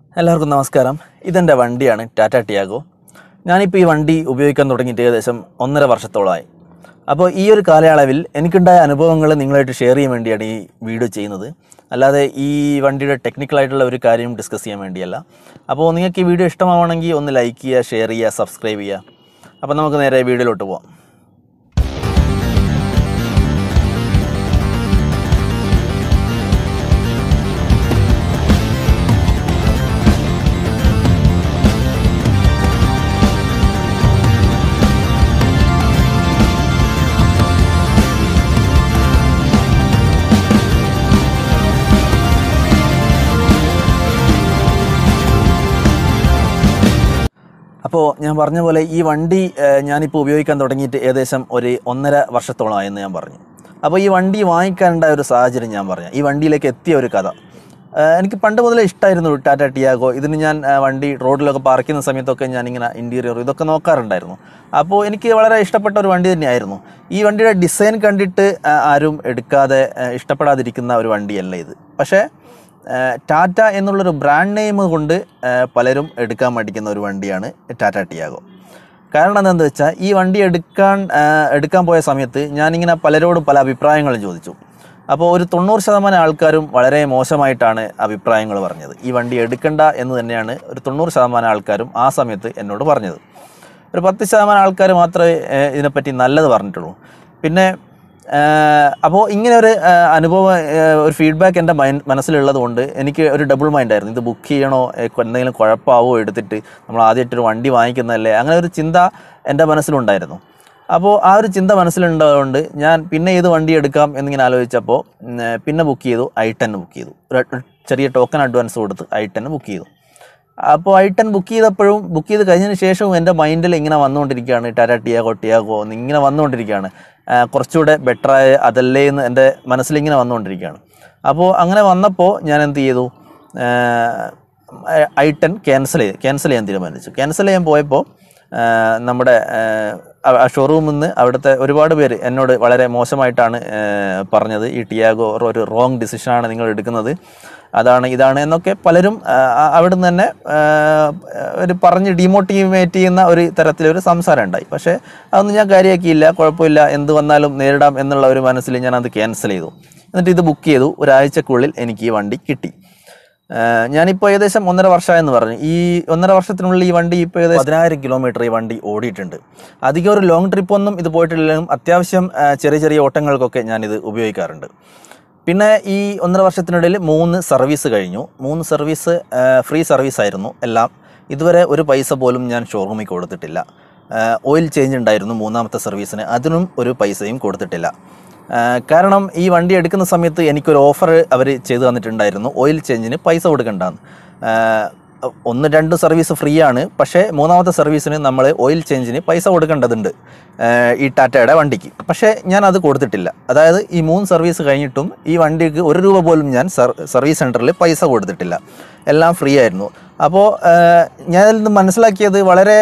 എല്ലാവർക്കും നമസ്കാരം ഇതെൻ്റെ വണ്ടിയാണ് ടാറ്റ ടിയാഗോ ഞാനിപ്പോൾ ഈ വണ്ടി ഉപയോഗിക്കാൻ തുടങ്ങിയിട്ട് ഏകദേശം ഒന്നര വർഷത്തോളമായി അപ്പോൾ ഈ ഒരു കാലയളവിൽ എനിക്കുണ്ടായ അനുഭവങ്ങൾ നിങ്ങളായിട്ട് ഷെയർ ചെയ്യാൻ വേണ്ടിയാണ് ഈ വീഡിയോ ചെയ്യുന്നത് അല്ലാതെ ഈ വണ്ടിയുടെ ടെക്നിക്കലായിട്ടുള്ള ഒരു കാര്യം ഡിസ്കസ് ചെയ്യാൻ വേണ്ടിയല്ല അപ്പോൾ നിങ്ങൾക്ക് ഈ വീഡിയോ ഇഷ്ടമാവണമെങ്കിൽ ഒന്ന് ലൈക്ക് ചെയ്യുക ഷെയർ ചെയ്യുക സബ്സ്ക്രൈബ് ചെയ്യുക അപ്പോൾ നമുക്ക് നേരെ വീഡിയോയിലോട്ട് പോവാം അപ്പോൾ ഞാൻ പറഞ്ഞ പോലെ ഈ വണ്ടി ഏഹ്, ഞാനിപ്പോൾ ഉപയോഗിക്കാൻ തുടങ്ങിയിട്ട് ഏകദേശം ഒരു ഒന്നര വർഷത്തോളമായെന്ന് ഞാൻ പറഞ്ഞു അപ്പോൾ ഈ വണ്ടി വാങ്ങിക്കാനുണ്ടായ ഒരു സാഹചര്യം ഞാൻ പറഞ്ഞു ഈ വണ്ടിയിലേക്ക് എത്തിയ ഒരു കഥ ഏഹ്, എനിക്ക് പണ്ട് മുതലേ ഇഷ്ടമായിരുന്നു ടാറ്റ ടിയാഗോ ഇതിന് ഞാൻ ഏഹ്, വണ്ടി റോഡിലൊക്കെ പാർക്ക് ചെയ്യുന്ന സമയത്തൊക്കെ ഞാൻ ഇങ്ങനെ ഇൻറ്റീരിയർ ഇതൊക്കെ നോക്കാറുണ്ടായിരുന്നു അപ്പോൾ എനിക്ക് വളരെ ഇഷ്ടപ്പെട്ട ഒരു വണ്ടി തന്നെയായിരുന്നു ഈ വണ്ടിയുടെ ഡിസൈൻ കണ്ടിട്ട് ഏഹ്, ആരും എടുക്കാതെ ഏഹ്, ഇഷ്ടപ്പെടാതിരിക്കുന്ന ഒരു വണ്ടിയല്ല ഇത് പക്ഷേ ഏഹ് ടാറ്റ എന്നുള്ളൊരു ബ്രാൻഡ് നെയിം കൊണ്ട് ഏഹ് പലരും എടുക്കാൻ മടിക്കുന്ന ഒരു വണ്ടിയാണ് ടാറ്റ ടിയാഗോ കാരണം എന്താണെന്ന് വെച്ചാൽ ഈ വണ്ടി എടുക്കാൻ ഏഹ് എടുക്കാൻ പോയ സമയത്ത് ഞാനിങ്ങനെ പലരോടും പല അഭിപ്രായങ്ങളും ചോദിച്ചു അപ്പോൾ ഒരു തൊണ്ണൂറ് ശതമാനം ആൾക്കാരും വളരെ മോശമായിട്ടാണ് അഭിപ്രായങ്ങൾ പറഞ്ഞത് ഈ വണ്ടി എടുക്കണ്ട എന്ന് തന്നെയാണ് ഒരു തൊണ്ണൂറ് ശതമാനം ആൾക്കാരും ആ സമയത്ത് എന്നോട് പറഞ്ഞത് ഒരു പത്ത് ശതമാനം ആൾക്കാർ മാത്രമേ ഏഹ് ഇതിനെപ്പറ്റി നല്ലത് പറഞ്ഞിട്ടുള്ളൂ പിന്നെ അപ്പോൾ ഇങ്ങനെ ഒരു ഏഹ് അനുഭവം ഏഹ് ഒരു ഫീഡ്ബാക്ക് എൻ്റെ മൈൻഡ് മനസ്സിലുള്ളത് കൊണ്ട് എനിക്ക് ഒരു ഡബിൾ മൈൻഡ് ആയിരുന്നു ഇത് ബുക്ക് ചെയ്യണോ ഏഹ് എന്തെങ്കിലും കുഴപ്പമാവോ എടുത്തിട്ട് നമ്മൾ ആദ്യമായിട്ടൊരു വണ്ടി വാങ്ങിക്കുന്നതല്ലേ അങ്ങനെ ഒരു ചിന്ത എൻ്റെ മനസ്സിലുണ്ടായിരുന്നു അപ്പോൾ ആ ഒരു ചിന്ത മനസ്സിലുണ്ടായതുകൊണ്ട് ഞാൻ പിന്നെ ഏത് വണ്ടി എടുക്കാം എന്നിങ്ങനെ ആലോചിച്ചപ്പോൾ ഉം, ഏഹ് പിന്നെ ബുക്ക് ചെയ്തു ഐ ടെൻ ബുക്ക് ചെയ്തു ഒരു ഒരു ചെറിയ ടോക്കൺ അഡ്വാൻസ് കൊടുത്ത് ഐ ടെൻ ബുക്ക് ചെയ്തു അപ്പോൾ ഐ ടെൻ ബുക്ക് ചെയ്തപ്പോഴും ബുക്ക് ചെയ്ത് കഴിഞ്ഞതിന് ശേഷവും എൻ്റെ മൈൻഡിൽ ഇങ്ങനെ വന്നുകൊണ്ടിരിക്കുകയാണ് ടാറ്റ ടിയാഗോ ടിയാഗോ എന്ന് ഇങ്ങനെ വന്നുകൊണ്ടിരിക്കുകയാണ് ആ, കുറച്ചുകൂടെ ബെറ്ററായ അതല്ലേ എന്ന് എൻ്റെ മനസ്സിലിങ്ങനെ വന്നുകൊണ്ടിരിക്കുകയാണ് അപ്പോൾ അങ്ങനെ വന്നപ്പോൾ ഞാൻ എന്ത് ചെയ്തു ഐ ടെൻ ക്യാൻസൽ ചെയ്ത് ക്യാൻസൽ ചെയ്യാൻ തീരുമാനിച്ചു ക്യാൻസൽ ചെയ്യാൻ പോയപ്പോൾ ആ, നമ്മുടെ ആ, ആ ഷോറൂമിൽ നിന്ന് അവിടുത്തെ ഒരുപാട് പേര് എന്നോട് വളരെ മോശമായിട്ടാണ് ആ, പറഞ്ഞത് ഈ ടിയാഗോ ഒരു റോങ് ഡിസിഷനാണ് നിങ്ങൾ എടുക്കുന്നത് അതാണ് ഇതാണ് എന്നൊക്കെ പലരും ആ, ആ- അവിടുന്ന് തന്നെ ആ, ഒരു പറഞ്ഞ് ഡിമോട്ടിവേറ്റ് ചെയ്യുന്ന ഒരു തരത്തിലൊരു സംസാരം ഉണ്ടായി പക്ഷേ അതൊന്നും ഞാൻ കാര്യമാക്കിയില്ല കുഴപ്പമില്ല എന്ത് വന്നാലും നേരിടാം എന്നുള്ള ഒരു മനസ്സിൽ ഞാൻ അത് ക്യാൻസൽ ചെയ്തു എന്നിട്ട് ഇത് ബുക്ക് ചെയ്തു ഒരാഴ്ചക്കുള്ളിൽ എനിക്ക് ഈ വണ്ടി കിട്ടി ആഹ് ഞാനിപ്പോൾ ഏകദേശം ഒന്നര വർഷമായെന്ന് പറഞ്ഞു ഈ ഒന്നര വർഷത്തിനുള്ളിൽ ഈ വണ്ടി ഇപ്പോൾ ഏകദേശം പതിനായിരം കിലോമീറ്റർ ഈ വണ്ടി ഓടിയിട്ടുണ്ട് അധികം ഒരു ലോങ് ട്രിപ്പൊന്നും ഇത് പോയിട്ടില്ലെങ്കിലും അത്യാവശ്യം ആഹ് ചെറിയ ചെറിയ ഓട്ടങ്ങൾക്കൊക്കെ ഞാനിത് ഉപയോഗിക്കാറുണ്ട് പിന്നെ ഈ ഒന്നര വർഷത്തിനിടയിൽ മൂന്ന് സർവീസ് കഴിഞ്ഞു മൂന്ന് സർവീസ് ഫ്രീ സർവീസ് ആയിരുന്നു എല്ലാം ഇതുവരെ ഒരു പൈസ പോലും ഞാൻ ഷോറൂമിൽ കൊടുത്തിട്ടില്ല ഓയിൽ ചേഞ്ച് ഉണ്ടായിരുന്നു മൂന്നാമത്തെ സർവീസിന് അതിനും ഒരു പൈസയും കൊടുത്തിട്ടില്ല ആ, കാരണം ഈ വണ്ടി എടുക്കുന്ന സമയത്ത് എനിക്കൊരു ഓഫർ അവർ ചെയ്തു തന്നിട്ടുണ്ടായിരുന്നു ഓയിൽ ചേഞ്ചിന് പൈസ കൊടുക്കണ്ടെന്ന് ആ, ഒന്ന് രണ്ട് സർവീസ് ഫ്രീ ആണ് പക്ഷേ മൂന്നാമത്തെ സർവീസിന് നമ്മൾ ഓയിൽ ചേഞ്ചിന് പൈസ കൊടുക്കേണ്ടതുണ്ട് ആ, ഈ ടാറ്റയുടെ വണ്ടിക്ക് പക്ഷേ ഞാൻ അത് കൊടുത്തിട്ടില്ല അതായത് ഈ മൂന്ന് സർവീസ് കഴിഞ്ഞിട്ടും ഈ വണ്ടിക്ക് ഒരു രൂപ പോലും ഞാൻ സർ സർവീസ് സെൻറ്ററിൽ പൈസ കൊടുത്തിട്ടില്ല എല്ലാം ഫ്രീ ആയിരുന്നു അപ്പോൾ ഞാൻ ഇതിൽ നിന്ന് മനസ്സിലാക്കിയത് വളരെ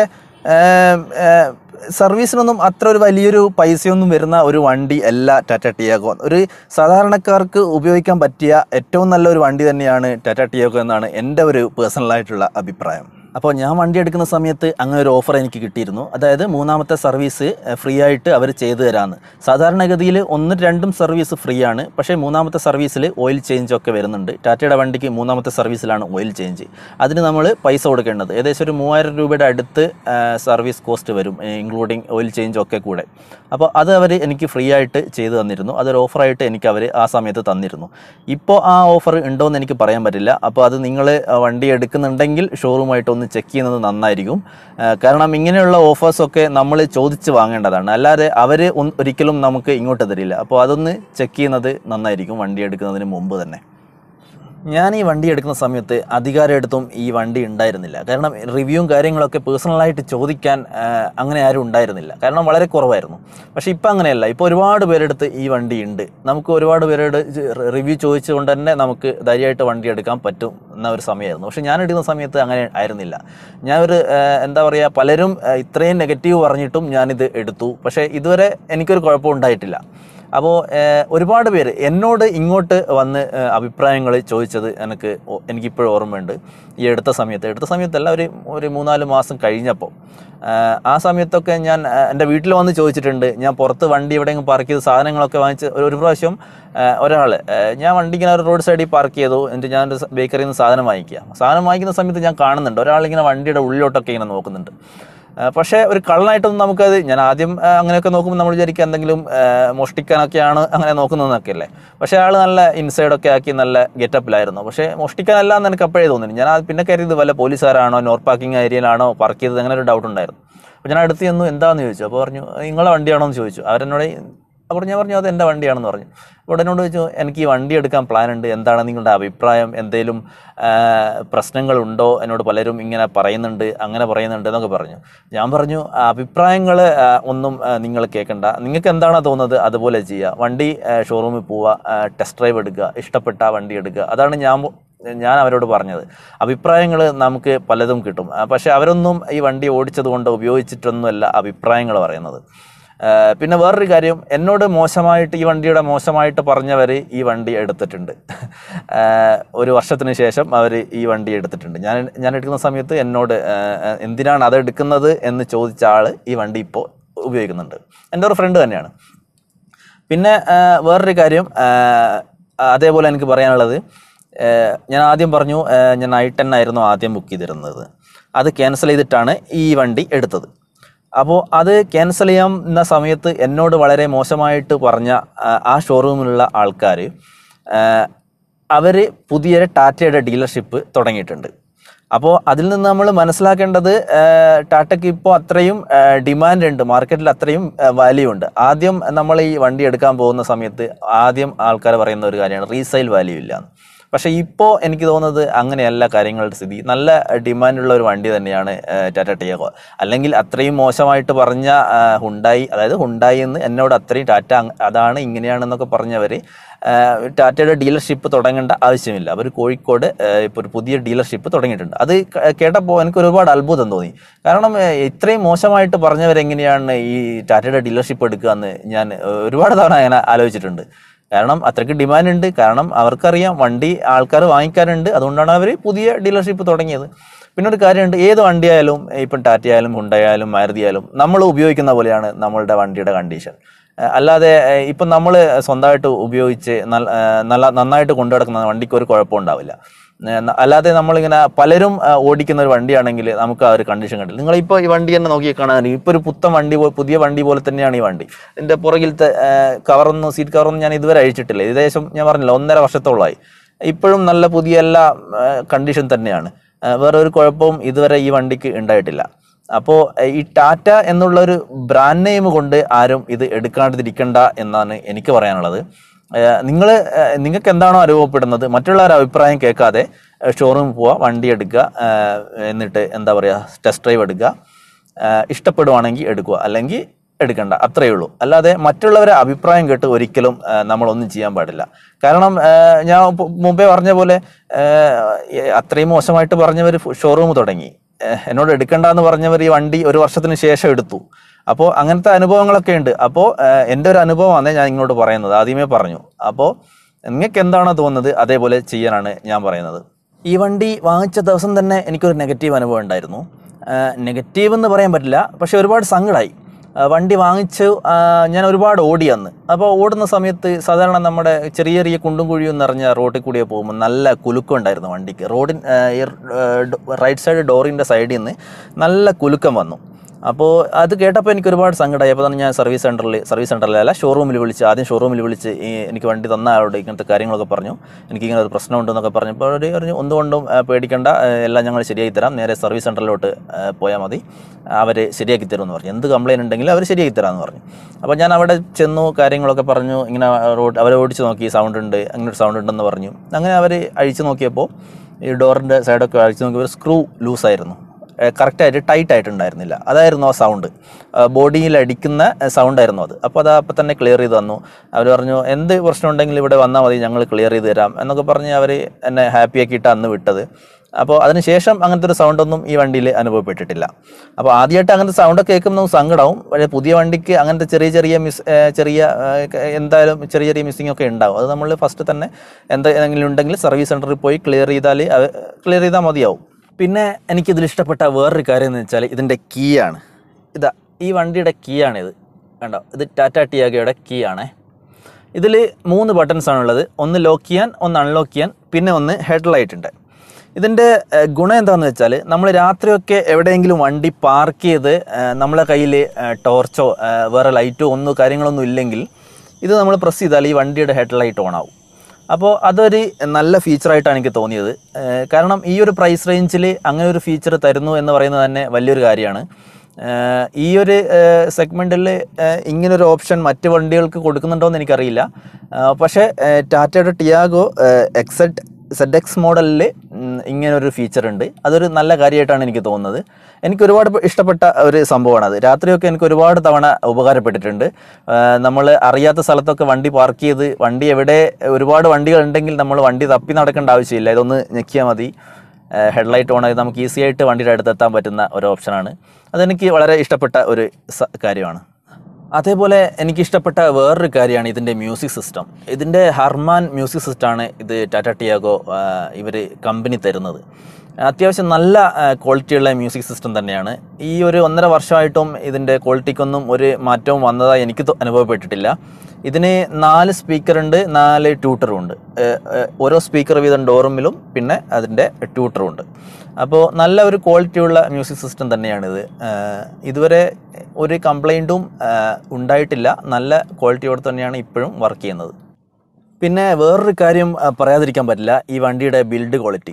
ഏം, ഏ, സർവീസിനൊന്നും അത്ര ഒരു വലിയൊരു പൈസയൊന്നും വരുന്ന ഒരു വണ്ടി അല്ല ടാറ്റ ടിയാഗോ ഒരു സാധാരണക്കാർക്ക് ഉപയോഗിക്കാൻ പറ്റിയ ഏറ്റവും നല്ല ഒരു വണ്ടി തന്നെയാണ് ടാറ്റ ടിയാഗോ എന്നാണ് എൻ്റെ ഒരു പേഴ്സണലായിട്ടുള്ള അഭിപ്രായം അപ്പോൾ ഞാൻ വണ്ടി എടുക്കുന്ന സമയത്ത് അങ്ങനെ ഒരു ഓഫർ എനിക്ക് കിട്ടിയിരുന്നു അതായത് മൂന്നാമത്തെ സർവീസ് ഫ്രീ ആയിട്ട് അവർ ചെയ്തു തരാമെന്ന് സാധാരണഗതിയിൽ ഒന്ന് രണ്ടും സർവീസ് ഫ്രീ ആണ് പക്ഷേ മൂന്നാമത്തെ സർവീസിൽ ഓയിൽ ചേഞ്ച് ഒക്കെ വരുന്നുണ്ട് ടാറ്റയുടെ വണ്ടിക്ക് മൂന്നാമത്തെ സർവീസിലാണ് ഓയിൽ ചേഞ്ച് അതിന് നമ്മൾ പൈസ കൊടുക്കേണ്ടത് ഏകദേശം ഒരു മൂവായിരം രൂപയുടെ അടുത്ത് ആ, സർവീസ് കോസ്റ്റ് വരും ഇൻക്ലൂഡിങ് ഓയിൽ ചേഞ്ച് ഒക്കെ കൂടെ അപ്പോൾ അത് അവർ എനിക്ക് ഫ്രീ ആയിട്ട് ചെയ്തു തന്നിരുന്നു അതൊരു ഓഫറായിട്ട് എനിക്ക് അവർ ആ സമയത്ത് തന്നിരുന്നു ഇപ്പോൾ ആ ഓഫർ ഉണ്ടോ എന്ന് എനിക്ക് പറയാൻ പറ്റില്ല അപ്പോൾ അത് നിങ്ങൾ വണ്ടി എടുക്കുന്നുണ്ടെങ്കിൽ ഷോറൂമായിട്ട് ഒന്ന് ചെക്ക് ചെയ്യുന്നത് നന്നായിരിക്കും ആ, കാരണം ഇങ്ങനെയുള്ള ഓഫേഴ്സൊക്കെ നമ്മൾ ചോദിച്ച് വാങ്ങേണ്ടതാണ് അല്ലാതെ അവർ ഒരിക്കലും നമുക്ക് ഇങ്ങോട്ട് തരില്ല അപ്പോൾ അതൊന്ന് ചെക്ക് ചെയ്യുന്നത് നന്നായിരിക്കും വണ്ടി എടുക്കുന്നതിന് മുമ്പ് തന്നെ ഞാൻ ഈ വണ്ടി എടുക്കുന്ന സമയത്ത് അധികാരമെടുത്തും ഈ വണ്ടി ഉണ്ടായിരുന്നില്ല കാരണം റിവ്യൂവും കാര്യങ്ങളൊക്കെ പേഴ്സണലായിട്ട് ചോദിക്കാൻ ആ, അങ്ങനെ ആരും ഉണ്ടായിരുന്നില്ല കാരണം വളരെ കുറവായിരുന്നു പക്ഷേ ഇപ്പം അങ്ങനെയല്ല ഇപ്പോൾ ഒരുപാട് പേരെടുത്ത് ഈ വണ്ടി ഉണ്ട് നമുക്ക് ഒരുപാട് പേരോട് റിവ്യൂ ചോദിച്ചുകൊണ്ട് തന്നെ നമുക്ക് ധൈര്യമായിട്ട് വണ്ടി എടുക്കാൻ പറ്റും എന്ന ഒരു സമയമായിരുന്നു പക്ഷേ ഞാൻ എടുക്കുന്ന സമയത്ത് അങ്ങനെ ആയിരുന്നില്ല ഞാൻ ഒരു ആ, എന്താ പറയുക പലരും ആ, ഇത്രയും നെഗറ്റീവ് പറഞ്ഞിട്ടും ഞാനിത് എടുത്തു പക്ഷേ ഇതുവരെ എനിക്കൊരു കുഴപ്പം ഉണ്ടായിട്ടില്ല അപ്പോൾ ഒരുപാട് പേര് എന്നോട് ഇങ്ങോട്ട് വന്ന് അഭിപ്രായങ്ങൾ ചോദിച്ചത് എനിക്ക് ഓ- എനിക്കിപ്പോഴും ഓർമ്മയുണ്ട് ഈ എടുത്ത സമയത്ത് എടുത്ത സമയത്തല്ല ഒരു ഒരു മൂന്നാല് മാസം കഴിഞ്ഞപ്പോൾ ആ സമയത്തൊക്കെ ഞാൻ ആ, എൻ്റെ വീട്ടിൽ വന്ന് ചോദിച്ചിട്ടുണ്ട് ഞാൻ പുറത്ത് വണ്ടി എവിടെയെങ്കിലും പാർക്ക് ചെയ്ത് സാധനങ്ങളൊക്കെ വാങ്ങിച്ച് ഒരു- ഒരു പ്രാവശ്യം ഒരാൾ ഞാൻ വണ്ടി ഇങ്ങനെ ഒരു റോഡ് സൈഡിൽ പാർക്ക് ചെയ്തു എന്നിട്ട് ഞാൻ ഒരു ബേക്കറിയിൽ നിന്ന് സാധനം വാങ്ങിക്കുക സാധനം വാങ്ങിക്കുന്ന സമയത്ത് ഞാൻ കാണുന്നുണ്ട് ഒരാളിങ്ങനെ വണ്ടിയുടെ ഉള്ളിലോട്ടൊക്കെ ഇങ്ങനെ നോക്കുന്നുണ്ട് ആ, പക്ഷേ ഒരു കള്ളനായിട്ടൊന്നും നമുക്കത് ഞാൻ ആദ്യം ആ, അങ്ങനെയൊക്കെ നോക്കുമ്പോൾ നമ്മൾ വിചാരിക്കുക എന്തെങ്കിലും ആ, മോഷ്ടിക്കാനൊക്കെയാണ് അങ്ങനെ നോക്കുന്നതെന്നൊക്കെ അല്ലേ പക്ഷേ ആൾ നല്ല ഇൻസൈഡൊക്കെ ആക്കി നല്ല ഗെറ്റപ്പിലായിരുന്നു പക്ഷേ മോഷ്ടിക്കാനല്ല എന്ന് എനിക്ക് അപ്പോഴേ തോന്നി ഞാൻ അത് പിന്നെ കരുതിയത് വല്ല പോലീസുകാരാണോ നോർ പാർക്കിംഗ് ഏരിയയിലാണോ പാർക്ക് ചെയ്തത് അങ്ങനെ ഒരു ഡൗട്ട് ഉണ്ടായിരുന്നു അപ്പോൾ ഞാൻ അടുത്ത് ചെന്നു എന്താണെന്ന് ചോദിച്ചു അപ്പോൾ പറഞ്ഞു നിങ്ങളെ വണ്ടിയാണോ എന്ന് ചോദിച്ചു അവരെന്നോട് അപ്പോൾ ഞാൻ പറഞ്ഞു അത് എൻ്റെ വണ്ടിയാണെന്ന് പറഞ്ഞു അപ്പോൾ എന്നോട് ചോദിച്ചു എനിക്ക് ഈ വണ്ടി എടുക്കാൻ പ്ലാൻ ഉണ്ട് എന്താണ് നിങ്ങളുടെ അഭിപ്രായം എന്തെങ്കിലും ആ, പ്രശ്നങ്ങളുണ്ടോ എന്നോട് പലരും ഇങ്ങനെ പറയുന്നുണ്ട് അങ്ങനെ പറയുന്നുണ്ട് എന്നൊക്കെ പറഞ്ഞു ഞാൻ പറഞ്ഞു അഭിപ്രായങ്ങൾ ഒന്നും ആ, നിങ്ങൾ കേൾക്കണ്ട നിങ്ങൾക്ക് എന്താണോ തോന്നുന്നത് അതുപോലെ ചെയ്യുക വണ്ടി ഷോറൂമിൽ പോവുക ടെസ്റ്റ് ഡ്രൈവ് എടുക്കുക ഇഷ്ടപ്പെട്ട വണ്ടി എടുക്കുക അതാണ് ഞാൻ ഞാൻ അവരോട് പറഞ്ഞത് അഭിപ്രായങ്ങൾ നമുക്ക് പലതും കിട്ടും ആ, പക്ഷേ അവരൊന്നും ഈ വണ്ടി ഓടിച്ചത് കൊണ്ട് ഉപയോഗിച്ചിട്ടൊന്നുമല്ല അഭിപ്രായങ്ങൾ പറയുന്നത് ആ, പിന്നെ വേറൊരു കാര്യം എന്നോട് മോശമായിട്ട് ഈ വണ്ടിയുടെ മോശമായിട്ട് പറഞ്ഞവർ ഈ വണ്ടി എടുത്തിട്ടുണ്ട് ആ, ഒരു വർഷത്തിന് ശേഷം അവർ ഈ വണ്ടി എടുത്തിട്ടുണ്ട് ഞാൻ ഞാൻ എടുക്കുന്ന സമയത്ത് എന്നോട് ആ, ആ, എന്തിനാണ് അത് എടുക്കുന്നത് എന്ന് ചോദിച്ച ആൾ ഈ വണ്ടി ഇപ്പോൾ ഉപയോഗിക്കുന്നുണ്ട് എൻ്റെ ഒരു ഫ്രണ്ട് തന്നെയാണ് പിന്നെ ആ, വേറൊരു കാര്യം ആ, അതേപോലെ എനിക്ക് പറയാനുള്ളത് ആ, ഞാൻ ആദ്യം പറഞ്ഞു ആ, ഞാൻ ഐ ടെൻ ആയിരുന്നു ആദ്യം ബുക്ക് ചെയ്തിരുന്നത് അത് ക്യാൻസൽ ചെയ്തിട്ടാണ് ഈ വണ്ടി എടുത്തത് അപ്പോൾ അത് ക്യാൻസൽ ചെയ്യുന്ന സമയത്ത് എന്നോട് വളരെ മോശമായിട്ട് പറഞ്ഞ ആ, ആ ഷോറൂമിലുള്ള ആൾക്കാർ അവർ പുതിയൊരു ടാറ്റയുടെ ഡീലർഷിപ്പ് തുടങ്ങിയിട്ടുണ്ട് അപ്പോൾ അതിൽ നിന്ന് നമ്മൾ മനസ്സിലാക്കേണ്ടത് ആ, ടാറ്റയ്ക്ക് ഇപ്പോൾ അത്രയും ഡിമാൻഡ് ഉണ്ട് മാർക്കറ്റിൽ അത്രയും വാല്യൂ ഉണ്ട് ആദ്യം നമ്മൾ ഈ വണ്ടി എടുക്കാൻ പോകുന്ന സമയത്ത് ആദ്യം ആൾക്കാർ പറയുന്ന ഒരു കാര്യമാണ് റീസെയിൽ വാല്യൂ ഇല്ല പക്ഷേ ഇപ്പോൾ എനിക്ക് തോന്നുന്നത് അങ്ങനെയല്ല കാര്യങ്ങളുടെ സ്ഥിതി നല്ല ഡിമാൻഡുള്ള ഒരു വണ്ടി തന്നെയാണ് ആ, ടാറ്റ ടിയാഗോ അല്ലെങ്കിൽ അത്രയും മോശമായിട്ട് പറഞ്ഞ ആ, ഹുണ്ടായി അതായത് ഹുണ്ടായി എന്ന് എന്നോട് അത്രയും ടാറ്റ അങ്- അതാണ് ഇങ്ങനെയാണെന്നൊക്കെ പറഞ്ഞവർ ടാറ്റയുടെ ഡീലർഷിപ്പ് തുടങ്ങേണ്ട ആവശ്യമില്ല അവർ കോഴിക്കോട് ഇപ്പോൾ ഒരു പുതിയ ഡീലർഷിപ്പ് തുടങ്ങിയിട്ടുണ്ട് അത് ക- കേട്ടപ്പോൾ എനിക്ക് ഒരുപാട് അത്ഭുതം തോന്നി കാരണം ആ, ഇത്രയും മോശമായിട്ട് പറഞ്ഞവരെങ്ങനെയാണ് ഈ ടാറ്റയുടെ ഡീലർഷിപ്പ് എടുക്കുക എന്ന് ഞാൻ ആ, ഒരുപാട് തവണ അങ്ങനെ ആലോചിച്ചിട്ടുണ്ട് കാരണം അത്രയ്ക്ക് ഡിമാൻഡ് ഉണ്ട് കാരണം അവർക്കറിയാം വണ്ടി ആൾക്കാർ വാങ്ങിക്കാറുണ്ട് അതുകൊണ്ടാണ് അവർ പുതിയ ഡീലർഷിപ്പ് തുടങ്ങിയത് പിന്നെ ഒരു കാര്യമുണ്ട് ഏത് വണ്ടിയായാലും ഇപ്പം ടാറ്റ ആയാലും ഹുണ്ടായാലും മാരുതി ആയാലും നമ്മൾ ഉപയോഗിക്കുന്ന പോലെയാണ് നമ്മളുടെ വണ്ടിയുടെ കണ്ടീഷൻ ഏഹ് അല്ലാതെ ഏഹ് ഇപ്പം നമ്മൾ സ്വന്തമായിട്ട് ഉപയോഗിച്ച് നല്ല ഏഹ് നല്ല നന്നായിട്ട് കൊണ്ടു നടക്കുന്ന വണ്ടിക്ക് ഒരു കുഴപ്പം ഉണ്ടാവില്ല ഏഹ് ന- അല്ലാതെ നമ്മളിങ്ങനെ പലരും ഏഹ് ഓടിക്കുന്ന ഒരു വണ്ടിയാണെങ്കിൽ നമുക്ക് ആ ഒരു കണ്ടീഷൻ കണ്ടില്ല നിങ്ങളിപ്പോൾ ഈ വണ്ടി തന്നെ നോക്കി കാണാൻ ഇപ്പോൾ ഒരു പുത്തൻ വണ്ടി പോ- പുതിയ വണ്ടി പോലെ തന്നെയാണ് ഈ വണ്ടി ഇതിൻ്റെ പുറകിലത്തെ ഏഹ് കവറൊന്നും സീറ്റ് കവറൊന്നും ഞാൻ ഇതുവരെ അഴിച്ചിട്ടില്ല ഏകദേശം ഞാൻ പറഞ്ഞില്ല ഒന്നര വർഷത്തോളമായി ഇപ്പോഴും നല്ല പുതിയ എല്ലാ കണ്ടീഷൻ തന്നെയാണ് ഏഹ് വേറെ ഒരു കുഴപ്പവും ഇതുവരെ ഈ വണ്ടിക്ക് ഉണ്ടായിട്ടില്ല അപ്പോൾ ഈ ടാറ്റ എന്നുള്ള ഒരു ബ്രാൻഡ് നെയിം കൊണ്ട് ആരും ഇത് എടുക്കാണ്ടിരിക്കണ്ട എന്നാണ് എനിക്ക് പറയാനുള്ളത് നിങ്ങൾ നിങ്ങൾക്ക് എന്താണോ അനുഭവപ്പെടുന്നത് മറ്റുള്ളവരുടെ അഭിപ്രായം കേൾക്കാതെ ഷോറൂമിൽ പോവുക വണ്ടി എടുക്കുക ഏഹ് എന്നിട്ട് എന്താ പറയുക ടെസ്റ്റ് ഡ്രൈവ് എടുക്കുക ഏഹ് ഇഷ്ടപ്പെടുവാണെങ്കിൽ എടുക്കുക അല്ലെങ്കിൽ എടുക്കണ്ട അത്രയേ ഉള്ളൂ അല്ലാതെ മറ്റുള്ളവരെ അഭിപ്രായം കേട്ട് ഒരിക്കലും ഏഹ് നമ്മളൊന്നും ചെയ്യാൻ പാടില്ല കാരണം ഏഹ് ഞാൻ പു- മുമ്പേ പറഞ്ഞ പോലെ ഏഹ് അത്രയും മോശമായിട്ട് പറഞ്ഞവർ ഷോറൂം തുടങ്ങി ഏഹ് എന്നോട് എടുക്കണ്ടെന്ന് പറഞ്ഞവർ ഈ വണ്ടി ഒരു വർഷത്തിന് ശേഷം എടുത്തു അപ്പോൾ അങ്ങനത്തെ അനുഭവങ്ങളൊക്കെ ഉണ്ട് അപ്പോൾ എൻ്റെ ഒരു അനുഭവമാണ് ഞാൻ ഇങ്ങോട്ട് പറയുന്നത് ആദ്യമേ പറഞ്ഞു അപ്പോൾ നിങ്ങൾക്ക് എന്താണോ തോന്നുന്നത് അതേപോലെ ചെയ്യാനാണ് ഞാൻ പറയുന്നത് ഈ വണ്ടി വാങ്ങിച്ച ദിവസം തന്നെ എനിക്കൊരു നെഗറ്റീവ് അനുഭവം ഉണ്ടായിരുന്നു നെഗറ്റീവ് എന്ന് പറയാൻ പറ്റില്ല പക്ഷെ ഒരുപാട് സങ്കടമായി ആ, വണ്ടി വാങ്ങിച്ചു ആ, ഞാൻ ഒരുപാട് ഓടി അന്ന് അപ്പോൾ ഓടുന്ന സമയത്ത് സാധാരണ നമ്മുടെ ചെറിയ ചെറിയ കുണ്ടും കുഴിയും നിറഞ്ഞ റോട്ടിൽ കൂടിയെ പോകുമ്പോൾ നല്ല കുലുക്കം ഉണ്ടായിരുന്നു വണ്ടിക്ക് റോഡിൻ ആ, ഈ, ആ, ഡോ- റൈറ്റ് സൈഡ് ഡോറിൻ്റെ സൈഡിൽ നിന്ന് നല്ല കുലുക്കം വന്നു അപ്പോൾ അത് കേട്ടപ്പോൾ എനിക്ക് ഒരുപാട് സങ്കടമായി അപ്പോൾ തന്നെ ഞാൻ സർവീസ് സെൻറ്ററിൽ സർവീസ് സെൻറ്ററിലല്ല ഷോറൂമിൽ വിളിച്ച് ആദ്യം ഷോറൂമിൽ വിളിച്ച് ഈ എനിക്ക് വണ്ടി തന്ന ആളോട് ഇങ്ങനത്തെ കാര്യങ്ങളൊക്കെ പറഞ്ഞു എനിക്ക് ഇങ്ങനെ ഒരു പ്രശ്നമുണ്ടെന്നൊക്കെ പറഞ്ഞപ്പോൾ അവർ പറഞ്ഞു ഒന്നുകൊണ്ടും ആ, പേടിക്കണ്ട ആ, എല്ലാം ഞങ്ങൾ ശരിയാക്കി തരാം നേരെ സർവീസ് സെൻറ്ററിലോട്ട് പോയാൽ മതി അവർ ശരിയാക്കി തരുമെന്ന് പറഞ്ഞു എന്ത് കംപ്ലയിൻറ്റ് ഉണ്ടെങ്കിലും അവർ ശരിയാക്കി തരാമെന്ന് പറഞ്ഞു അപ്പോൾ ഞാൻ അവിടെ ചെന്നു കാര്യങ്ങളൊക്കെ പറഞ്ഞു ഇങ്ങനെ റോഡ് അവരെ ഓടിച്ച് നോക്കി സൗണ്ട് ഉണ്ട് അങ്ങനെ ഒരു സൗണ്ട് ഉണ്ടെന്ന് പറഞ്ഞു അങ്ങനെ അവർ അഴിച്ചു നോക്കിയപ്പോൾ ഈ ഡോറിൻ്റെ സൈഡൊക്കെ അഴിച്ചു നോക്കിയപ്പോൾ സ്ക്രൂ ലൂസായിരുന്നു കറക്റ്റായിട്ട് ടൈറ്റ് ആയിട്ടുണ്ടായിരുന്നില്ല അതായിരുന്നു ആ സൗണ്ട് ബോഡിയിൽ അടിക്കുന്ന സൗണ്ട് ആയിരുന്നു അത് അപ്പോൾ അത് അപ്പം തന്നെ ക്ലിയർ ചെയ്ത് തന്നു അവർ പറഞ്ഞു എന്ത് പ്രശ്നം ഉണ്ടെങ്കിലും ഇവിടെ വന്നാൽ മതി ഞങ്ങൾ ക്ലിയർ ചെയ്ത് തരാം എന്നൊക്കെ പറഞ്ഞ് അവർ എന്നെ ഹാപ്പി ആക്കിയിട്ട് അന്ന് വിട്ടത് അപ്പോൾ അതിനുശേഷം അങ്ങനത്തെ ഒരു സൗണ്ടൊന്നും ഈ വണ്ടിയിൽ അനുഭവപ്പെട്ടിട്ടില്ല അപ്പോൾ ആദ്യമായിട്ട് അങ്ങനത്തെ സൗണ്ടൊക്കെ കേൾക്കുമ്പോൾ നമുക്ക് സങ്കടവും പക്ഷേ പുതിയ വണ്ടിക്ക് അങ്ങനത്തെ ചെറിയ ചെറിയ മിസ് ഏഹ് ചെറിയ ഏഹ് എന്തായാലും ചെറിയ ചെറിയ മിസ്സിംഗ് ഒക്കെ ഉണ്ടാവും അത് നമ്മൾ ഫസ്റ്റ് തന്നെ എന്തെങ്കിലും ഉണ്ടെങ്കിൽ സർവീസ് സെൻറ്ററിൽ പോയി ക്ലിയർ ചെയ്താൽ ക്ലിയർ ചെയ്താൽ മതിയാവും പിന്നെ എനിക്കിതിൽ ഇഷ്ടപ്പെട്ട വേറൊരു കാര്യം എന്ന് വെച്ചാൽ ഇതിൻ്റെ കീ ആണ് ഇതാ ഈ വണ്ടിയുടെ കീ ആണിത് കണ്ടോ ഇത് ടാറ്റ ടിയാഗയുടെ കീ ആണേ ഇതിൽ മൂന്ന് ബട്ടൺസ് ആണുള്ളത് ഒന്ന് ലോക്ക് ചെയ്യാൻ ഒന്ന് അൺലോക്ക് ചെയ്യാൻ പിന്നെ ഒന്ന് ഹെഡ് ലൈറ്റ് ഉണ്ട് ഇതിൻ്റെ ഏഹ്, ഗുണം എന്താണെന്ന് വെച്ചാൽ നമ്മൾ രാത്രിയൊക്കെ എവിടെയെങ്കിലും വണ്ടി പാർക്ക് ചെയ്ത് ഏഹ്, നമ്മളെ കയ്യിൽ ടോർച്ചോ ഏഹ്, വേറെ ലൈറ്റോ ഒന്നും കാര്യങ്ങളൊന്നും ഇല്ലെങ്കിൽ ഇത് നമ്മൾ പ്രസ് ചെയ്താൽ ഈ വണ്ടിയുടെ ഹെഡ് ലൈറ്റ് ഓൺ ആവും അപ്പോൾ അതൊരു നല്ല ഫീച്ചറായിട്ടാണ് എനിക്ക് തോന്നിയത് ഏഹ്, കാരണം ഈ ഒരു പ്രൈസ് റേഞ്ചിൽ അങ്ങനെ ഒരു ഫീച്ചർ തരുന്നു എന്ന് പറയുന്നത് തന്നെ വലിയൊരു കാര്യമാണ് ഏഹ് ഈ ഒരു സെഗ്മെൻറ്റിൽ ഇങ്ങനൊരു ഓപ്ഷൻ മറ്റ് വണ്ടികൾക്ക് കൊടുക്കുന്നുണ്ടോ എന്ന് എനിക്കറിയില്ല ഏഹ് പക്ഷേ ഏഹ് ടാറ്റയുടെ ടിയാഗോ എക്സെഡ് സെഡ് എക്സ് മോഡലിൽ ഇങ്ങനൊരു ഫീച്ചർ ഉണ്ട് അതൊരു നല്ല കാര്യമായിട്ടാണ് എനിക്ക് തോന്നുന്നത് എനിക്ക് ഒരുപാട് ഇഷ്ടപ്പെട്ട ഒരു സംഭവമാണ് അത് രാത്രിയൊക്കെ എനിക്ക് ഒരുപാട് തവണ ഉപകാരപ്പെട്ടിട്ടുണ്ട് നമ്മൾ അറിയാത്ത സ്ഥലത്തൊക്കെ വണ്ടി പാർക്ക് ചെയ്ത് വണ്ടി എവിടെ ഒരുപാട് വണ്ടികൾ ഉണ്ടെങ്കിൽ നമ്മൾ വണ്ടി തപ്പി നടക്കേണ്ട ആവശ്യമില്ല ഇതൊന്ന് ഞെക്കിയാൽ മതി ഹെഡ്ലൈറ്റ് ഓൺ ആയി നമുക്ക് ഈസി ആയിട്ട് വണ്ടിയുടെ അടുത്തെത്താൻ പറ്റുന്ന ഒരു ഓപ്ഷനാണ് അതെനിക്ക് വളരെ ഇഷ്ടപ്പെട്ട ഒരു സ- കാര്യമാണ് അതേപോലെ എനിക്ക് ഇഷ്ടപ്പെട്ട വേറൊരു കാര്യമാണ് ഇതിൻ്റെ മ്യൂസിക് സിസ്റ്റം ഇതിൻ്റെ ഹർമാൻ മ്യൂസിക് സിസ്റ്റമാണ് ഇത് ടാറ്റ ടിയാഗോ ഇവർ കമ്പനി തരുന്നത് അത്യാവശ്യം നല്ല ക്വാളിറ്റിയുള്ള മ്യൂസിക് സിസ്റ്റം തന്നെയാണ് ഈ ഒരു ഒന്നര വർഷമായിട്ടും ഇതിൻ്റെ ക്വാളിറ്റിക്കൊന്നും ഒരു മാറ്റവും വന്നതായി എനിക്ക് തോ- അനുഭവപ്പെട്ടിട്ടില്ല ഇതിന് നാല് സ്പീക്കറുണ്ട് നാല് ട്യൂട്ടറും ഉണ്ട് ഏഹ് ഏഹ് ഓരോ സ്പീക്കർ വീതം ഡോറുമിലും പിന്നെ അതിൻ്റെ ട്യൂട്ടറും ഉണ്ട് അപ്പോൾ നല്ല ഒരു ക്വാളിറ്റിയുള്ള മ്യൂസിക് സിസ്റ്റം തന്നെയാണിത് ഏഹ് ഇതുവരെ ഒരു കംപ്ലൈൻറ്റും ഉണ്ടായിട്ടില്ല നല്ല ക്വാളിറ്റിയോടെ തന്നെയാണ് ഇപ്പോഴും വർക്ക് ചെയ്യുന്നത് പിന്നെ വേറൊരു കാര്യം ആ, പറയാതിരിക്കാൻ പറ്റില്ല ഈ വണ്ടിയുടെ ബിൽഡ് ക്വാളിറ്റി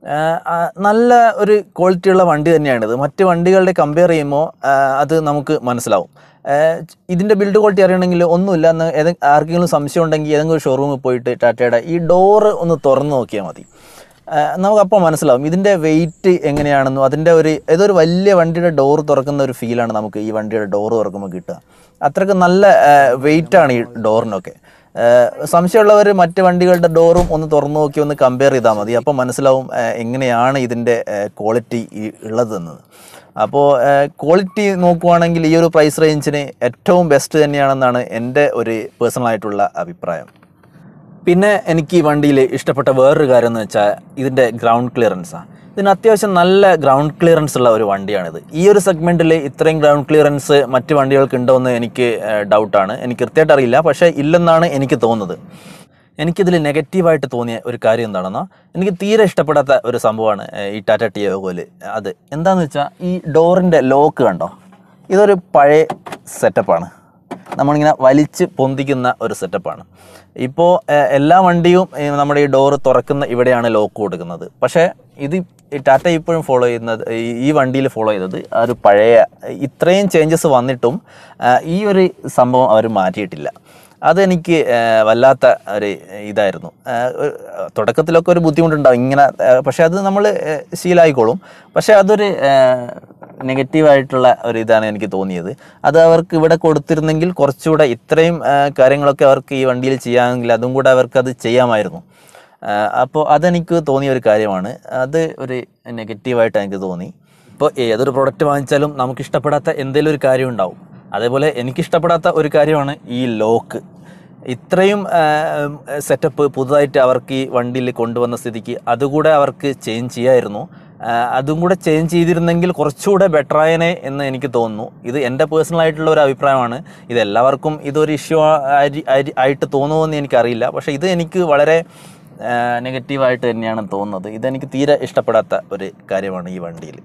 നല്ല ഒരു ക്വാളിറ്റിയുള്ള വണ്ടി തന്നെയാണിത് മറ്റ് വണ്ടികളുടെ കമ്പയർ ചെയ്യുമ്പോൾ ആ, അത് നമുക്ക് മനസ്സിലാവും ആ, ഇതിൻ്റെ ബിൽഡ് ക്വാളിറ്റി അറിയണമെങ്കിൽ ഒന്നുമില്ല എന്ന് ഏതെ ആർക്കെങ്കിലും സംശയം ഉണ്ടെങ്കിൽ ഏതെങ്കിലും ഒരു ഷോറൂമിൽ പോയിട്ട് ടാറ്റയുടെ ഈ ഡോറ് ഒന്ന് തുറന്ന് നോക്കിയാൽ മതി നമുക്കപ്പോൾ മനസ്സിലാവും ഇതിൻ്റെ വെയിറ്റ് എങ്ങനെയാണെന്നും അതിൻ്റെ ഒരു ഏതൊരു വലിയ വണ്ടിയുടെ ഡോർ തുറക്കുന്ന ഒരു ഫീലാണ് നമുക്ക് ഈ വണ്ടിയുടെ ഡോർ തുറക്കുമ്പോൾ കിട്ടുക അത്രയ്ക്ക് നല്ല വെയിറ്റാണ് ഈ ഡോറിനൊക്കെ ഏഹ് സംശയമുള്ളവർ മറ്റ് വണ്ടികളുടെ ഡോറും ഒന്ന് തുറന്നു നോക്കി ഒന്ന് കമ്പയർ ചെയ്താൽ മതി അപ്പോൾ മനസ്സിലാവും ഏഹ് എങ്ങനെയാണ് ഇതിൻ്റെ ക്വാളിറ്റി ഉള്ളതെന്നത് അപ്പോൾ ക്വാളിറ്റി നോക്കുവാണെങ്കിൽ ഈ ഒരു പ്രൈസ് റേഞ്ചിന് ഏറ്റവും ബെസ്റ്റ് തന്നെയാണെന്നാണ് എൻ്റെ ഒരു പേഴ്സണലായിട്ടുള്ള അഭിപ്രായം പിന്നെ എനിക്ക് ഈ വണ്ടിയിൽ ഇഷ്ടപ്പെട്ട വേറൊരു കാര്യം എന്ന് വെച്ചാൽ ഇതിൻ്റെ ഗ്രൗണ്ട് ക്ലിയറൻസാണ് ഇതിന് അത്യാവശ്യം നല്ല ഗ്രൗണ്ട് ക്ലിയറൻസ് ഉള്ള ഒരു വണ്ടിയാണിത് ഈ ഒരു സെഗ്മെൻറ്റിൽ ഇത്രയും ഗ്രൗണ്ട് ക്ലിയറൻസ് മറ്റ് വണ്ടികൾക്ക് ഉണ്ടോ എന്ന് എനിക്ക് ഡൗട്ടാണ് എനിക്ക് കൃത്യമായിട്ട് അറിയില്ല പക്ഷേ ഇല്ലെന്നാണ് എനിക്ക് തോന്നുന്നത് എനിക്കിതിൽ നെഗറ്റീവായിട്ട് തോന്നിയ ഒരു കാര്യം എന്താണെന്നോ എനിക്ക് തീരെ ഇഷ്ടപ്പെടാത്ത ഒരു സംഭവമാണ് ഏഹ്, ഈ ടാറ്റ ടിയോഗോല് അത് എന്താണെന്ന് വെച്ചാൽ ഈ ഡോറിൻ്റെ ലോക്ക് കണ്ടോ ഇതൊരു പഴയ സെറ്റപ്പാണ് നമ്മളിങ്ങനെ വലിച്ച് പൊന്തിക്കുന്ന ഒരു സെറ്റപ്പാണ് ഇപ്പോൾ എല്ലാ വണ്ടിയും ഏ, നമ്മുടെ ഈ ഡോറ് തുറക്കുന്ന ഇവിടെയാണ് ലോക്ക് കൊടുക്കുന്നത് പക്ഷേ ഇത് ഈ ടാറ്റ ഇപ്പോഴും ഫോളോ ചെയ്യുന്നത് ഈ- ഈ വണ്ടിയിൽ ഫോളോ ചെയ്തത് ആ ഒരു പഴയ ഇത്രയും ചേഞ്ചസ് വന്നിട്ടും ആ, ഈ ഒരു സംഭവം അവർ മാറ്റിയിട്ടില്ല അതെനിക്ക് ആ, വല്ലാത്ത ഒരു ഇതായിരുന്നു ആ, ഒരു- തുടക്കത്തിലൊക്കെ ഒരു ബുദ്ധിമുട്ടുണ്ടാവും ഇങ്ങനെ ആ, പക്ഷേ അത് നമ്മൾ ശീലമായിക്കോളും പക്ഷേ അതൊരു ആ, നെഗറ്റീവായിട്ടുള്ള ഒരു ഇതാണ് എനിക്ക് തോന്നിയത് അത് അവർക്ക് ഇവിടെ കൊടുത്തിരുന്നെങ്കിൽ കുറച്ചുകൂടെ ഇത്രയും ആ, കാര്യങ്ങളൊക്കെ അവർക്ക് ഈ വണ്ടിയിൽ ചെയ്യാമെങ്കിൽ അതും കൂടെ അവർക്ക് അത് ചെയ്യാമായിരുന്നു അപ്പോൾ അതെനിക്ക് തോന്നിയ ഒരു കാര്യമാണ് അത് ഒരു നെഗറ്റീവായിട്ട് എനിക്ക് തോന്നി ഇപ്പോൾ ഏതൊരു പ്രോഡക്റ്റ് വാങ്ങിച്ചാലും നമുക്ക് ഇഷ്ടപ്പെടാത്ത എന്തെങ്കിലും ഒരു കാര്യം ഉണ്ടാവും അതേപോലെ എനിക്കിഷ്ടപ്പെടാത്ത ഒരു കാര്യമാണ് ഈ ലോക്ക് ഇത്രയും സെറ്റപ്പ് പുതുതായിട്ട് അവർക്ക് ഈ വണ്ടിയിൽ കൊണ്ടുവന്ന സ്ഥിതിക്ക് അതുകൂടെ അവർക്ക് ചേഞ്ച് ചെയ്യായിരുന്നു ആ, അതും കൂടെ ചേഞ്ച് ചെയ്തിരുന്നെങ്കിൽ കുറച്ചുകൂടെ ബെറ്റർ ആയനെ എന്ന് എനിക്ക് തോന്നുന്നു ഇത് എൻ്റെ പേഴ്സണൽ ആയിട്ടുള്ള ഒരു അഭിപ്രായമാണ് ഇത് എല്ലാവർക്കും ഇതൊരു ഇഷ്യൂ ആയിട്ട് തോന്നുമോ എന്ന് എനിക്കറിയില്ല പക്ഷേ ഇത് എനിക്ക് വളരെ നെഗറ്റീവായിട്ട് തന്നെയാണ് തോന്നുന്നത് ഇതെനിക്ക് തീരെ ഇഷ്ടപ്പെടാത്ത ഒരു കാര്യമാണ് ഈ വണ്ടിയിൽ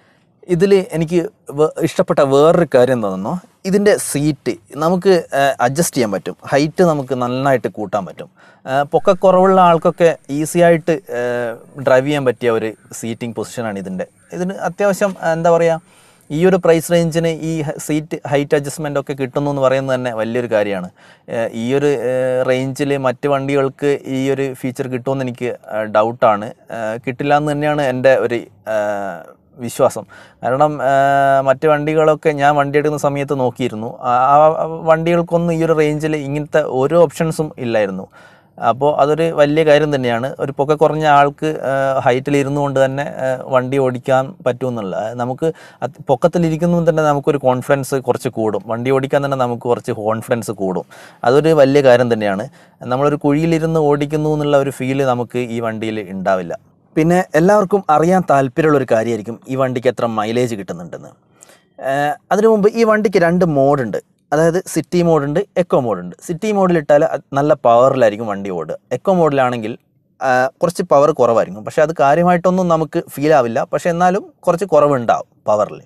ഇതിൽ എനിക്ക് വേ- ഇഷ്ടപ്പെട്ട വേറൊരു കാര്യം തോന്നുന്നു ഇതിൻ്റെ സീറ്റ് നമുക്ക് അഡ്ജസ്റ്റ് ചെയ്യാൻ പറ്റും ഹൈറ്റ് നമുക്ക് നന്നായിട്ട് കൂട്ടാൻ പറ്റും ആ, പൊക്കക്കുറവുള്ള ആൾക്കൊക്കെ ഈസി ആയിട്ട് ഡ്രൈവ് ചെയ്യാൻ പറ്റിയ ഒരു സീറ്റിംഗ് പൊസിഷനാണ് ഇതിൻ്റെ ഇതിന് അത്യാവശ്യം ആ, എന്താ പറയുക ഈ ഒരു പ്രൈസ് റേഞ്ചിന് ഈ ഹ- സീറ്റ് ഹൈറ്റ് അഡ്ജസ്റ്റ്മെൻ്റ് ഒക്കെ കിട്ടുന്നു എന്ന് പറയുന്നത് തന്നെ വലിയൊരു കാര്യമാണ് ഏഹ് ഈ ഒരു റേഞ്ചിൽ മറ്റ് വണ്ടികൾക്ക് ഈ ഒരു ഫീച്ചർ കിട്ടുമെന്ന് എനിക്ക് ഡൗട്ടാണ് കിട്ടില്ല എന്ന് തന്നെയാണ് എൻ്റെ ഒരു ഏഹ് വിശ്വാസം കാരണം ഏഹ് മറ്റ് വണ്ടികളൊക്കെ ഞാൻ വണ്ടി എടുക്കുന്ന സമയത്ത് നോക്കിയിരുന്നു ആ ആ വണ്ടികൾക്കൊന്നും ഈ ഒരു റേഞ്ചിൽ ഇങ്ങനത്തെ ഒരു ഓപ്ഷൻസും ഇല്ലായിരുന്നു അപ്പോൾ അതൊരു വലിയ കാര്യം തന്നെയാണ് ഒരു പൊക്ക കുറഞ്ഞ ആൾക്ക് ഹൈറ്റിൽ ഇരുന്നു കൊണ്ട് തന്നെ ആ, വണ്ടി ഓടിക്കാൻ പറ്റുമെന്നുള്ള നമുക്ക് അത് പൊക്കത്തിലിരിക്കുമ്പോൾ തന്നെ നമുക്കൊരു കോൺഫിഡൻസ് കുറച്ച് കൂടും വണ്ടി ഓടിക്കാൻ തന്നെ നമുക്ക് കുറച്ച് കോൺഫിഡൻസ് കൂടും അതൊരു വലിയ കാര്യം തന്നെയാണ് നമ്മളൊരു കുഴിയിലിരുന്ന് ഓടിക്കുന്നു എന്നുള്ള ഒരു ഫീല് നമുക്ക് ഈ വണ്ടിയിൽ ഉണ്ടാവില്ല പിന്നെ എല്ലാവർക്കും അറിയാൻ താല്പര്യമുള്ള ഒരു കാര്യമായിരിക്കും ഈ വണ്ടിക്ക് എത്ര മൈലേജ് കിട്ടുന്നുണ്ടെന്ന് ഏഹ് അതിനു മുമ്പ് ഈ വണ്ടിക്ക് രണ്ട് മോഡുണ്ട് അതായത് സിറ്റി മോഡുണ്ട് എക്കോ മോഡുണ്ട് സിറ്റി മോഡിലിട്ടാൽ അത് നല്ല പവറിലായിരിക്കും വണ്ടി ഓടുക എക്കോ മോഡിലാണെങ്കിൽ ആഹ് കുറച്ച് പവർ കുറവായിരിക്കും പക്ഷേ അത് കാര്യമായിട്ടൊന്നും നമുക്ക് ഫീൽ ആവില്ല പക്ഷേ എന്നാലും കുറച്ച് കുറവുണ്ടാവും പവറിൽ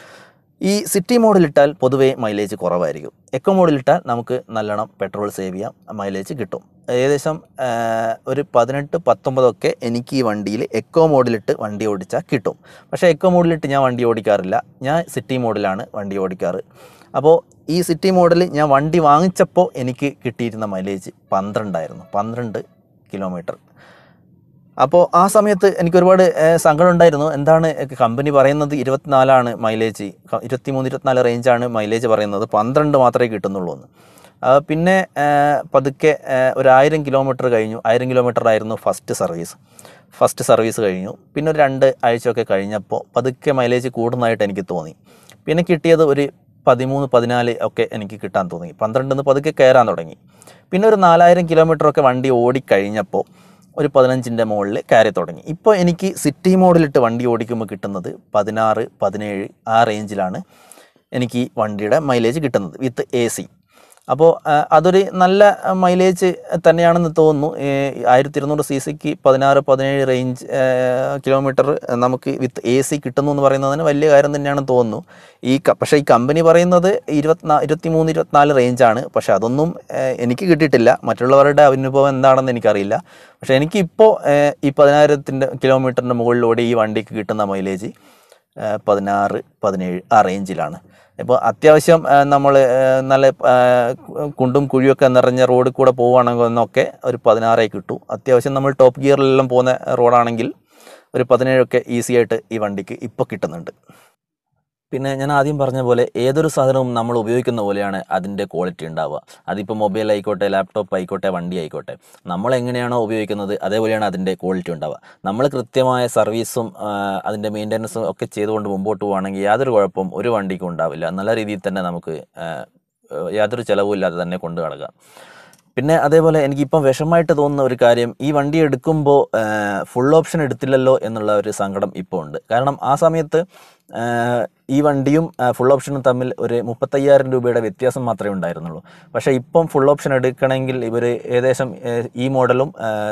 ഈ സിറ്റി മോഡിലിട്ടാൽ പൊതുവേ മൈലേജ് കുറവായിരിക്കും എക്കോ മോഡിലിട്ടാൽ നമുക്ക് നല്ലോണം പെട്രോൾ സേവ് ചെയ്യാം മൈലേജ് കിട്ടും ഏകദേശം ആ, ഒരു പതിനെട്ട് പത്തൊമ്പതൊക്കെ എനിക്ക് ഈ വണ്ടിയിൽ എക്കോ മോഡിലിട്ട് വണ്ടി ഓടിച്ചാൽ കിട്ടും പക്ഷേ എക്കോ മോഡിലിട്ട് ഞാൻ വണ്ടി ഓടിക്കാറില്ല ഞാൻ സിറ്റി മോഡിലാണ് വണ്ടി ഓടിക്കാറ് അപ്പോൾ ഈ സിറ്റി മോഡൽ ഞാൻ വണ്ടി വാങ്ങിച്ചപ്പോൾ എനിക്ക് കിട്ടിയിരുന്ന മൈലേജ് പന്ത്രണ്ടായിരുന്നു പന്ത്രണ്ട് കിലോമീറ്റർ അപ്പോൾ ആ സമയത്ത് എനിക്ക് ഒരുപാട് ഏഹ്, സങ്കടം ഉണ്ടായിരുന്നു എന്താണ് കമ്പനി പറയുന്നത് ഇരുപത്തിനാലാണ് മൈലേജ് ഇരുപത്തിമൂന്ന് ഇരുപത്തിനാല് റേഞ്ചാണ് മൈലേജ് പറയുന്നത് പന്ത്രണ്ട് മാത്രമേ കിട്ടുന്നുള്ളൂ എന്ന് ആ, പിന്നെ ഏഹ്, പതുക്കെ ഏഹ്, ഒരു ആയിരം കിലോമീറ്റർ കഴിഞ്ഞു ആയിരം കിലോമീറ്റർ ആയിരുന്നു ഫസ്റ്റ് സർവീസ് ഫസ്റ്റ് സർവീസ് കഴിഞ്ഞു പിന്നെ ഒരു രണ്ട് ആഴ്ചയൊക്കെ കഴിഞ്ഞപ്പോൾ പതുക്കെ മൈലേജ് കൂടുന്നതായിട്ട് എനിക്ക് തോന്നി പിന്നെ കിട്ടിയത് ഒരു പതിമൂന്ന് പതിനാല് ഒക്കെ എനിക്ക് കിട്ടാൻ തോന്നി പന്ത്രണ്ടിന്ന് പതുക്കെ കയറാൻ തുടങ്ങി പിന്നെ ഒരു നാലായിരം കിലോമീറ്റർ ഒക്കെ വണ്ടി ഓടിക്കഴിഞ്ഞപ്പോൾ ഒരു പതിനഞ്ചിൻ്റെ മുകളിൽ കയറി തുടങ്ങി ഇപ്പോൾ എനിക്ക് സിറ്റി മോഡിലിട്ട് വണ്ടി ഓടിക്കുമ്പോൾ കിട്ടുന്നത് പതിനാറ് പതിനേഴ് ആ റേഞ്ചിലാണ് എനിക്ക് ഈ വണ്ടിയുടെ മൈലേജ് കിട്ടുന്നത് വിത്ത് എ സി അപ്പോൾ ആ, അതൊരു നല്ല മൈലേജ് തന്നെയാണെന്ന് തോന്നുന്നു ആയിരത്തി ഇരുന്നൂറ് സി സിക്ക് പതിനാറ് പതിനേഴ് റേഞ്ച് കിലോമീറ്റർ നമുക്ക് വിത്ത് എ സി കിട്ടുന്നു എന്ന് പറയുന്നതിന് വലിയ കാര്യം തന്നെയാണെന്ന് തോന്നുന്നു ഈ ക- പക്ഷേ ഈ കമ്പനി പറയുന്നത് ഇരുപത്തിനാ ഇരുപത്തി മൂന്ന് ഇരുപത്തിനാല് റേഞ്ചാണ് പക്ഷേ അതൊന്നും ഏഹ്, എനിക്ക് കിട്ടിയിട്ടില്ല മറ്റുള്ളവരുടെ അനുഭവം എന്താണെന്ന് എനിക്കറിയില്ല പക്ഷേ എനിക്കിപ്പോൾ ഏഹ്, ഈ പതിനായിരത്തിൻ്റെ കിലോമീറ്ററിൻ്റെ മുകളിലൂടെ ഈ വണ്ടിക്ക് കിട്ടുന്ന മൈലേജ് ഏഹ്, പതിനാറ് പതിനേഴ് ആ റേഞ്ചിലാണ് ഇപ്പോൾ അത്യാവശ്യം നമ്മൾ നല്ല ഏഹ്, കുണ്ടും കുഴിയൊക്കെ നിറഞ്ഞ റോഡിൽ കൂടെ പോവുകയാണെങ്കിൽ എന്നൊക്കെ ഒരു പതിനാറേ കിട്ടൂ അത്യാവശ്യം നമ്മൾ ടോപ്പ് ഗിയറിലെല്ലാം പോകുന്ന റോഡാണെങ്കിൽ ഒരു പതിനേഴൊക്കെ ഈസി ആയിട്ട് ഈ വണ്ടിക്ക് ഇപ്പോൾ കിട്ടുന്നുണ്ട് പിന്നെ ഞാൻ ആദ്യം പറഞ്ഞ പോലെ ഏതൊരു സാധനവും നമ്മൾ ഉപയോഗിക്കുന്ന പോലെയാണ് അതിൻ്റെ ക്വാളിറ്റി ഉണ്ടാവുക അതിപ്പോൾ മൊബൈൽ ആയിക്കോട്ടെ ലാപ്ടോപ്പ് ആയിക്കോട്ടെ വണ്ടി ആയിക്കോട്ടെ നമ്മൾ എങ്ങനെയാണോ ഉപയോഗിക്കുന്നത് അതേപോലെയാണ് അതിൻ്റെ ക്വാളിറ്റി ഉണ്ടാവുക നമ്മൾ കൃത്യമായ സർവീസും ആ, അതിൻ്റെ മെയിൻ്റനൻസും ഒക്കെ ചെയ്തുകൊണ്ട് മുമ്പോട്ട് പോവുകയാണെങ്കിൽ യാതൊരു കുഴപ്പവും ഒരു വണ്ടിക്കും ഉണ്ടാവില്ല നല്ല രീതിയിൽ തന്നെ നമുക്ക് ആ, യാതൊരു ചിലവും ഇല്ലാതെ തന്നെ കൊണ്ടു നടക്കാം പിന്നെ അതേപോലെ എനിക്കിപ്പം വിഷമമായിട്ട് തോന്നുന്ന ഒരു കാര്യം ഈ വണ്ടി എടുക്കുമ്പോൾ ഫുൾ ഓപ്ഷൻ എടുത്തില്ലല്ലോ എന്നുള്ള ഒരു സങ്കടം ഇപ്പോൾ ഉണ്ട് കാരണം ആ സമയത്ത് ആ, ഈ വണ്ടിയും ഫുൾ ഓപ്ഷനും തമ്മിൽ ഒരു മുപ്പത്തയ്യായിരം രൂപയുടെ വ്യത്യാസം മാത്രമേ ഉണ്ടായിരുന്നുള്ളൂ പക്ഷേ ഇപ്പം ഫുൾ ഓപ്ഷൻ എടുക്കണമെങ്കിൽ ഇവർ ഏകദേശം ആ, ഈ മോഡലും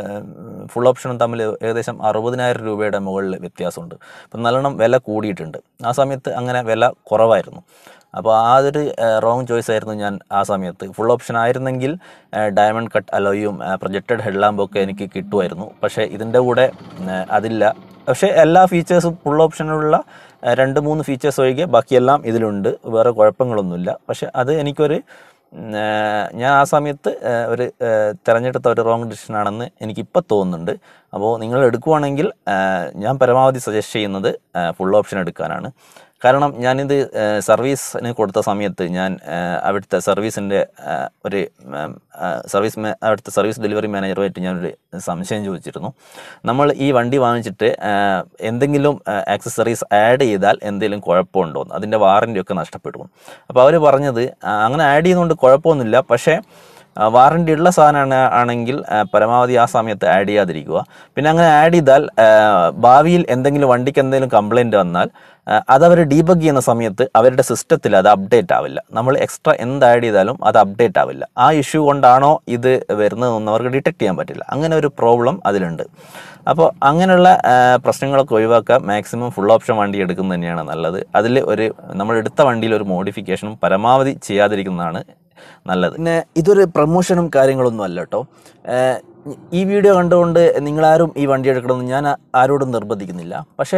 ഫുൾ ഓപ്ഷനും തമ്മിൽ ഏകദേശം അറുപതിനായിരം രൂപയുടെ മുകളിൽ വ്യത്യാസമുണ്ട് അപ്പം നല്ലോണം വില കൂടിയിട്ടുണ്ട് ആ സമയത്ത് അങ്ങനെ വില കുറവായിരുന്നു അപ്പോൾ ആ ഒരു റോങ് ചോയ്സ് ആയിരുന്നു ഞാൻ ആ സമയത്ത് ഫുൾ ഓപ്ഷൻ ആയിരുന്നെങ്കിൽ ഡയമണ്ട് കട്ട് അലോയും പ്രൊജക്റ്റഡ് ഹെഡ്ലാമ്പും ഒക്കെ എനിക്ക് കിട്ടുമായിരുന്നു പക്ഷേ ഇതിൻ്റെ കൂടെ ആ, അതില്ല പക്ഷേ എല്ലാ ഫീച്ചേഴ്സും ഫുൾ ഓപ്ഷനുള്ള ആ, രണ്ട് മൂന്ന് ഫീച്ചേഴ്സ് ഒഴികെ ബാക്കിയെല്ലാം ഇതിലുണ്ട് വേറെ കുഴപ്പങ്ങളൊന്നുമില്ല പക്ഷേ അത് എനിക്കൊരു ഉം, ആ, ഞാൻ ആ സമയത്ത് ആ, ഒരു ആ, തിരഞ്ഞെടുത്ത ഒരു റോങ് ഡിസിഷൻ ആണെന്ന് എനിക്കിപ്പോൾ തോന്നുന്നുണ്ട് അപ്പോൾ നിങ്ങൾ എടുക്കുവാണെങ്കിൽ ആ, ഞാൻ പരമാവധി സജസ്റ്റ് ചെയ്യുന്നത് ഫുൾ ഓപ്ഷൻ എടുക്കാനാണ് കാരണം ഞാനിത് ആ, സർവീസിന് കൊടുത്ത സമയത്ത് ഞാൻ ആ, അവിടുത്തെ സർവീസിൻ്റെ ആ, ഒരു ഉം, ആ, സർവീസ് മേ- അവിടുത്തെ സർവീസ് ഡെലിവറി മാനേജറുമായിട്ട് ഞാനൊരു സംശയം ചോദിച്ചിരുന്നു നമ്മൾ ഈ വണ്ടി വാങ്ങിച്ചിട്ട് ആ, എന്തെങ്കിലും ആക്സസറീസ് ആഡ് ചെയ്താൽ എന്തെങ്കിലും കുഴപ്പമുണ്ടോ എന്ന് അതിൻ്റെ വാറൻ്റി ഒക്കെ നഷ്ടപ്പെടും അപ്പോൾ അവർ പറഞ്ഞത് ആ, അങ്ങനെ ആഡ് ചെയ്യുന്നതുകൊണ്ട് കുഴപ്പമൊന്നുമില്ല പക്ഷേ വാറണ്ടി ഉള്ള സാധനമാണ് ആണെങ്കിൽ ആ, പരമാവധി ആ സമയത്ത് ആഡ് ചെയ്യാതിരിക്കുക പിന്നെ അങ്ങനെ ആഡ് ചെയ്താൽ ആ, ഭാവിയിൽ എന്തെങ്കിലും വണ്ടിക്ക് എന്തെങ്കിലും കംപ്ലൈൻറ്റ് വന്നാൽ ആ, അതവർ ഡീബഗ് ചെയ്യുന്ന സമയത്ത് അവരുടെ സിസ്റ്റത്തിൽ അത് അപ്ഡേറ്റ് ആവില്ല നമ്മൾ എക്സ്ട്രാ എന്ത് ആഡ് ചെയ്താലും അത് അപ്ഡേറ്റ് ആവില്ല ആ ഇഷ്യൂ കൊണ്ടാണോ ഇത് വരുന്നതെന്ന് അവർക്ക് ഡിറ്റക്ട് ചെയ്യാൻ പറ്റില്ല അങ്ങനെ ഒരു പ്രോബ്ലം അതിലുണ്ട് അപ്പോൾ അങ്ങനെയുള്ള ആ, പ്രശ്നങ്ങളൊക്കെ ഒഴിവാക്കാൻ മാക്സിമം ഫുൾ ഓപ്ഷൻ വണ്ടി എടുക്കുന്നത് തന്നെയാണ് നല്ലത് അതിൽ ഒരു നമ്മൾ എടുത്ത വണ്ടിയിൽ ഒരു മോഡിഫിക്കേഷനും പരമാവധി ചെയ്യാതിരിക്കുന്നതാണ് നല്ലത് പിന്നെ ഇതൊരു പ്രൊമോഷനും കാര്യങ്ങളൊന്നും അല്ല കേട്ടോ ഏഹ് ഈ വീഡിയോ കണ്ടുകൊണ്ട് നിങ്ങളാരും ഈ വണ്ടി എടുക്കണമെന്ന് ഞാൻ ആ- ആരോടും നിർബന്ധിക്കുന്നില്ല പക്ഷേ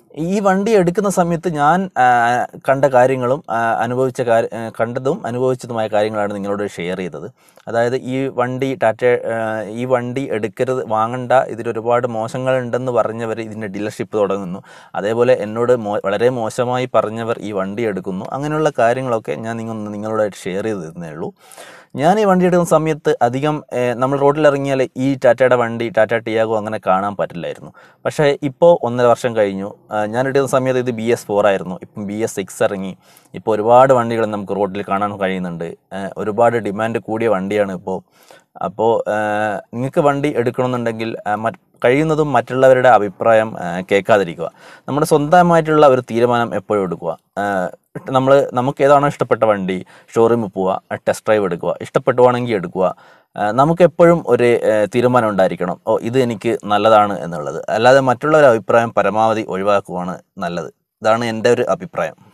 ഈ വണ്ടി എടുക്കുന്ന സമയത്ത് ഞാൻ ആ, കണ്ട കാര്യങ്ങളും ആ, അനുഭവിച്ച കാര്യ ആ, കണ്ടതും അനുഭവിച്ചതുമായ കാര്യങ്ങളാണ് നിങ്ങളോട് ഷെയർ ചെയ്തത് അതായത് ഈ വണ്ടി ടാറ്റ ആ, ഈ വണ്ടി എടുക്കരുത് വാങ്ങണ്ട ഇതിൽ ഒരുപാട് മോശങ്ങളുണ്ടെന്ന് പറഞ്ഞവർ ഇതിൻ്റെ ഡീലർഷിപ്പ് തുടങ്ങുന്നു അതേപോലെ എന്നോട് മോ വളരെ മോശമായി പറഞ്ഞവർ ഈ വണ്ടി എടുക്കുന്നു അങ്ങനെയുള്ള കാര്യങ്ങളൊക്കെ ഞാൻ നിങ്ങൾ നിങ്ങളോടായിട്ട് ഷെയർ ചെയ്ത് തന്നേ ഉള്ളൂ ഞാൻ ഈ വണ്ടി എടുക്കുന്ന സമയത്ത് അധികം ഏഹ്, നമ്മൾ റോഡിൽ ഇറങ്ങിയാൽ ഈ ടാറ്റയുടെ വണ്ടി ടാറ്റ ടിയാഗോ അങ്ങനെ കാണാൻ പറ്റില്ലായിരുന്നു പക്ഷേ ഇപ്പോൾ ഒന്നര വർഷം കഴിഞ്ഞു ആ, ഞാൻ എടുക്കുന്ന സമയത്ത് ഇത് ബി എസ് ഫോർ ആയിരുന്നു ഇപ്പം ബി എസ് സിക്സ് ഇറങ്ങി ഇപ്പോൾ ഒരുപാട് വണ്ടികൾ നമുക്ക് റോഡിൽ കാണാൻ കഴിയുന്നുണ്ട് ഏഹ്, ഒരുപാട് ഡിമാൻഡ് കൂടിയ വണ്ടിയാണ് ഇപ്പോൾ അപ്പോൾ നിങ്ങൾക്ക് വണ്ടി എടുക്കണമെന്നുണ്ടെങ്കിൽ ആ, മറ്റ് കഴിയുന്നതും മറ്റുള്ളവരുടെ അഭിപ്രായം ആ, കേൾക്കാതിരിക്കുക നമ്മുടെ സ്വന്തമായിട്ടുള്ള ഒരു തീരുമാനം എപ്പോഴും എടുക്കുക നമ്മൾ നമുക്ക് ഏതാണോ ഇഷ്ടപ്പെട്ട വണ്ടി ഷോറൂമിൽ പോവുക ടെസ്റ്റ് ഡ്രൈവ് എടുക്കുക ഇഷ്ടപ്പെട്ടുവാണെങ്കിൽ എടുക്കുക ആ, നമുക്ക് എപ്പോഴും ഒരു ആ, തീരുമാനം ഉണ്ടായിരിക്കണം ഓ ഇത് എനിക്ക് നല്ലതാണ് എന്നുള്ളത് അല്ലാതെ മറ്റുള്ളവരുടെ അഭിപ്രായം പരമാവധി ഒഴിവാക്കുവാണ് നല്ലത് ഇതാണ് എൻ്റെ ഒരു അഭിപ്രായം